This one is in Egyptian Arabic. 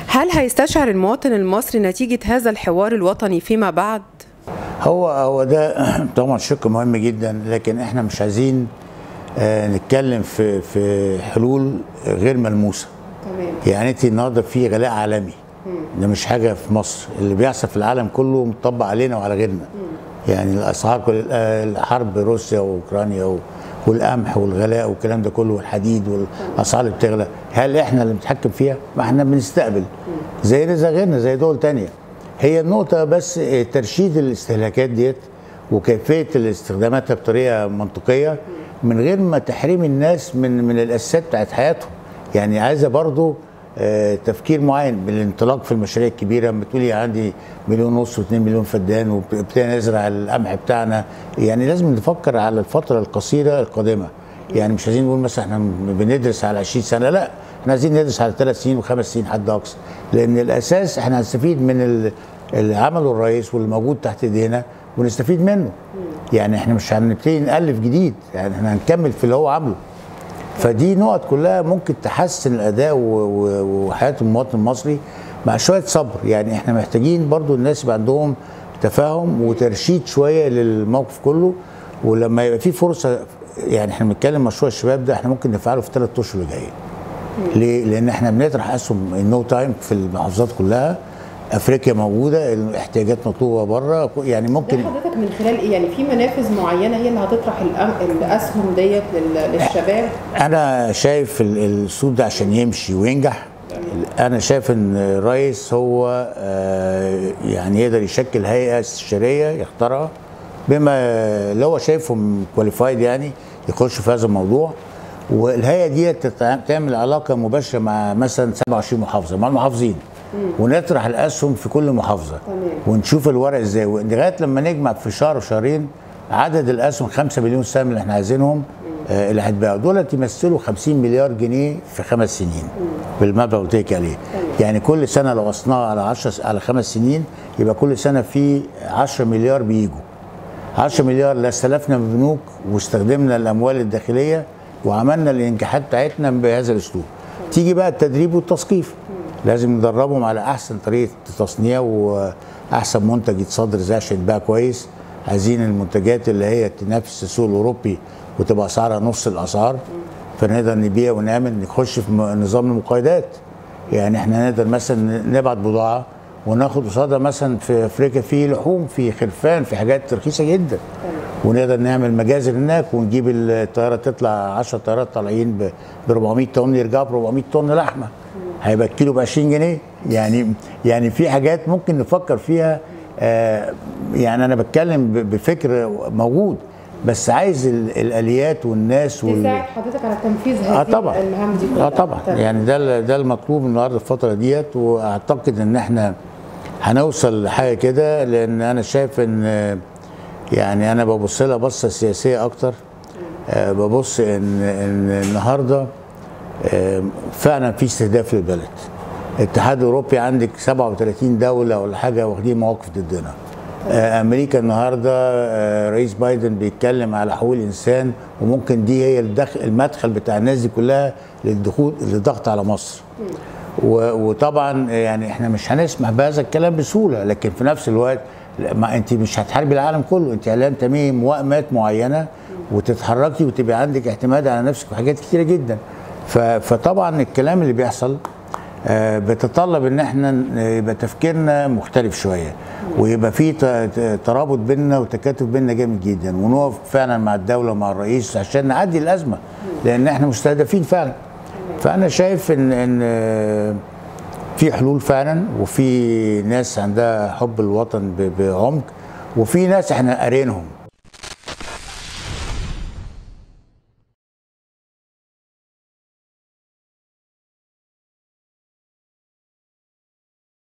هل هيستشعر المواطن المصري نتيجة هذا الحوار الوطني فيما بعد؟ هو هو ده طبعا شق مهم جدا لكن احنا مش عايزين آه، نتكلم في في حلول غير ملموسه تمام يعني انت النهارده في غلاء عالمي ده مش حاجه في مصر اللي بيحصل في العالم كله مطبق علينا وعلى غيرنا يعني الاسعار كل آه، الحرب روسيا واوكرانيا و- والقمح والغلاء والكلام ده كله والحديد والاسعار اللي بتغلى هل احنا اللي بنتحكم فيها؟ ما احنا بنستقبل زينا زي غيرنا زي دول تانية هي النقطه بس آه، ترشيد الاستهلاكات ديت وكيفيه استخداماتها بطريقه منطقيه من غير ما تحريم الناس من من الاساسات بتاعت حياتهم يعني عايزه برضو آه، تفكير معين بالانطلاق في المشاريع الكبيره لما تقولي عندي مليون ونص و2 مليون فدان وابتدينا نزرع القمح بتاعنا يعني لازم نفكر على الفتره القصيره القادمه يعني مش عايزين نقول مثلا احنا بندرس على 20 سنه لا احنا عايزين ندرس على ثلاث سنين وخمس سنين حد اقصى لان الاساس احنا هنستفيد من ال- اللي عمله الرئيس واللي موجود تحت ايدينا ونستفيد منه يعني احنا مش هنبتدي نالف جديد يعني احنا هنكمل في اللي هو عامله فدي نقط كلها ممكن تحسن الاداء و- و- وحياه المواطن المصري مع شويه صبر يعني احنا محتاجين برضو الناس يبقى عندهم تفاهم وترشيد شويه للموقف كله ولما يبقى في فرصه يعني احنا بنتكلم مشروع الشباب ده احنا ممكن نفعله في ثلاث اشهر اللي جايين ليه؟ لان احنا بنطرح اسهم النو تايم في المحافظات كلها افريقيا موجوده الاحتياجات مطلوبه بره يعني ده ممكن حضرتك من خلال ايه؟ يعني في منافذ معينة هي اللي هتطرح الأم- الأسهم ديت لل- للشباب؟ انا شايف ال- الاسلوب ده عشان يمشي وينجح انا شايف ان الرئيس هو آه، يعني يقدر يشكل هيئه استشاريه يختارها بما اللي هو شايفهم كواليفايد يعني يخشوا في هذا الموضوع والهيئه دي تتع- تعمل علاقه مباشره مع مثلا 27 محافظه مع المحافظين ونطرح الاسهم في كل محافظه تمام. ونشوف الورق ازاي لغايه لما نجمع في شهر وشهرين عدد الاسهم 5 مليون سهم اللي احنا عايزينهم آه، اللي هيتباعوا دول يمثلوا 50 مليار جنيه في خمس سنين بالمبلغ اللي قلت لك عليه يعني كل سنه لو قصناها على 10 على خمس سنين يبقى كل سنه في 10 مليار بيجوا 10 مليار لا استلفنا من البنوك واستخدمنا الاموال الداخليه وعملنا الانجاحات بتاعتنا بهذا الاسلوب تيجي بقى التدريب والتثقيف لازم ندربهم على احسن طريقه تصنيع واحسن منتج يتصدر ازاي عشان يتباع كويس عايزين المنتجات اللي هي تنافس السوق الاوروبي وتبقى اسعارها نص الاسعار فنقدر نبيع ونعمل نخش في م- نظام المقايضات يعني احنا نقدر مثلا نبعت بضاعه وناخد قصادها مثلا في افريقيا في لحوم في خرفان في حاجات رخيصه جدا ونقدر نعمل مجازر هناك ونجيب الطياره تطلع 10 طيارات طالعين ب 400 طن يرجعوا ب 400 طن لحمه هيبقى الكيلو ب 20 جنيه يعني يعني في حاجات ممكن نفكر فيها آه يعني انا بتكلم ب- بفكر موجود بس عايز ال- الاليات والناس وال... تساعد حضرتك على تنفيذ هذه اه طبعا المهام دي كلها اه طبعا تمام. يعني ده ال- ده المطلوب النهارده الفتره ديت واعتقد ان احنا هنوصل لحاجه كده لان انا شايف ان آه، يعني انا ببص لها بصه سياسيه اكتر آه، ببص ان ان النهارده آه، فعلا في استهداف للبلد الاتحاد الاوروبي عندك 37 دوله ولا حاجه واخدين مواقف ضدنا آه، امريكا النهارده آه، رئيس بايدن بيتكلم على حقوق الانسان وممكن دي هي الدخل المدخل بتاع الناس دي كلها للدخول للضغط على مصر و- وطبعا يعني احنا مش هنسمح بهذا الكلام بسهوله لكن في نفس الوقت لا، ما انت مش هتحاربي العالم كله انت لازم تعملي موائمات معينه وتتحركي وتبقى عندك اعتماد على نفسك في حاجات كتيره جدا ف- فطبعا الكلام اللي بيحصل آه، بيتطلب ان احنا ن- يبقى تفكيرنا مختلف شويه ويبقى في ت- ت- ترابط بيننا وتكاتف بيننا جامد جدا ونقف فعلا مع الدوله ومع الرئيس عشان نعدي الازمه لان احنا مستهدفين فعلا فانا شايف ان ان آه، في حلول فعلا وفي ناس عندها حب الوطن ب- بعمق وفي ناس احنا قارينهم